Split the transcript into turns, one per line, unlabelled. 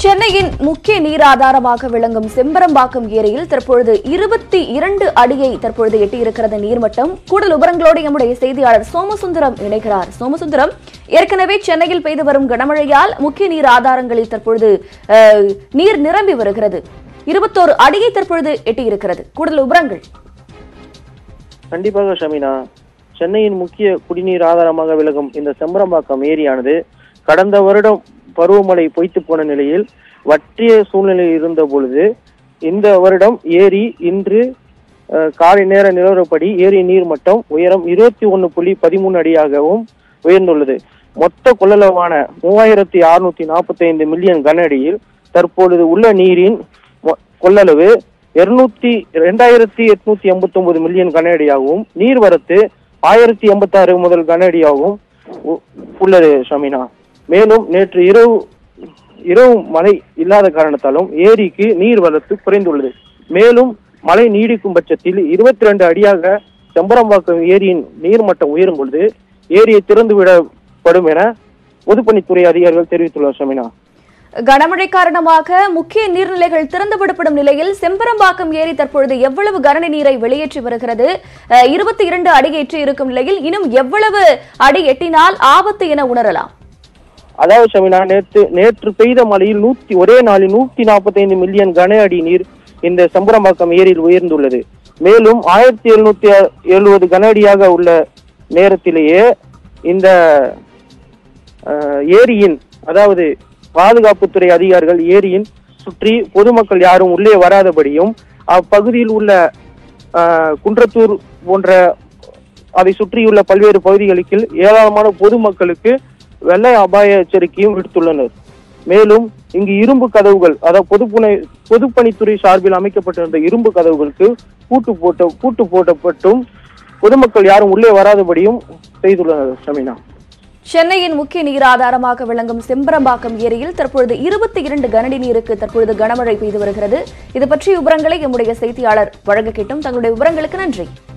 சென்னையின் முக்கிய நீர் ஆதாரமாக விளங்கும் செம்பரம்பாக்கம் ஏரியில் தற்பொழுது இருபத்தி இரண்டு அடியை தற்பொழுது எட்டியிருக்கிறது நீர்மட்டம் கூடுதல் விவரங்களோடு நம்முடைய செய்தியாளர் சோமசுந்தரம் இணைகிறார் சோமசுந்தரம் ஏற்கனவே சென்னையில் பெய்து வரும் கனமழையால் முக்கிய நீர் ஆதாரங்களில் தற்பொழுது அஹ், நீர் நிரம்பி வருகிறது இருபத்தோரு அடியை தற்பொழுது எட்டியிருக்கிறது கூடுதல் விவரங்கள்
கண்டிப்பாக ஷமினா சென்னையின் முக்கிய குடிநீர் ஆதாரமாக விளங்கும் இந்த செம்பரம்பாக்கம் ஏரியானது கடந்த வருடம் பருவமழை பொய்த்து போன நிலையில் வற்றிய சூழ்நிலையில் இருந்த பொழுது இந்த வருடம் ஏரி இன்று அஹ், காலை நேர நிலவரப்படி ஏரி நீர் மட்டம் உயரம் இருபத்தி ஒன்று புள்ளி பதிமூணு அடியாகவும் உயர்ந்துள்ளது மொத்த கொள்ளளவான மூவாயிரத்தி அறுநூத்தி நாற்பத்தி ஐந்து மில்லியன் கன அடியில் தற்பொழுது உள்ள நீரின் மொ- கொள்ளளவு இருநூத்தி ரெண்டாயிரத்தி எட்நூத்தி எண்பத்தி ஒன்பது மில்லியன் கன அடியாகவும் நீர்வரத்து ஆயிரத்தி எண்பத்தாறு முதல் கன அடியாகவும் உ- உள்ளது ஷமினா மேலும் நேற்று இரவு இரவு மழை இல்லாத காரணத்தாலும் ஏரிக்கு நீர் வரத்து குறைந்துள்ளது மேலும் மழை நீடிக்கும் பட்சத்தில் இருபத்தி ரெண்டு அடியாக செம்பரம்பாக்கம் ஏரியின் நீர்மட்டம் உயரும் பொழுது ஏரியை திறந்து விடப்படும் என பொதுப்பணித்துறை அதிகாரிகள் தெரிவித்துள்ளார் ஷமினா
கனமழை காரணமாக முக்கிய நீர்நிலைகள் திறந்துவிடப்படும் நிலையில் செம்பரம்பாக்கம் ஏரி தற்பொழுது எவ்வளவு கனனி நீரை வெளியேற்றி வருகிறது இருபத்தி இரண்டு அடி எட்டி இருக்கும் நிலையில் இன்னும் எவ்வளவு அடி எட்டினால் ஆபத்து என உணரலாம்
அதாவது ஷமினா நேற்று நேற்று பெய்த மழையில் நூத்தி ஒரே நாளில் நூத்தி நாற்பத்தி ஐந்து மில்லியன் கன அடி நீர் இந்த சம்பரம்பாக்கம் ஏரியில் உயர்ந்துள்ளது மேலும் ஆயிரத்தி எழுநூத்தி எழுபது கன அடியாக உள்ள நேரத்திலேயே இந்த அஹ், ஏரியின் அதாவது பாதுகாப்புத்துறை அதிகாரிகள் ஏரியின் சுற்றி பொதுமக்கள் யாரும் உள்ளே வராதபடியும் அப்பகுதியில் உள்ள அஹ், குன்றத்தூர் போன்ற அதை சுற்றியுள்ள பல்வேறு பகுதிகளுக்கு ஏராளமான பொதுமக்களுக்கு வெள்ள அபாய எச்சரிக்கையும் விடுத்துள்ளனர் மேலும் இங்கு இரும்பு கதவுகள் அதாவது பொதுப்புனை பொதுப்பணித்துறை சார்பில் அமைக்கப்பட்டிருந்த இரும்பு கதவுகளுக்கு பூட்டு போட்ட பூட்டு போட்டப்பட்டும் பொதுமக்கள் யாரும் உள்ளே வராதபடியும் செய்துள்ளனர் ஷமினா
சென்னையின் முக்கிய நீர் ஆதாரமாக விளங்கும் செம்பரம்பாக்கம் ஏரியில் தற்பொழுது இருபத்தி இரண்டு கனடி நீருக்கு தற்பொழுது கனமழை பெய்து வருகிறது இது பற்றிய விவரங்களை எம்முடைய செய்தியாளர் வழங்க கேட்டும் தங்களுடைய விவரங்களுக்கு நன்றி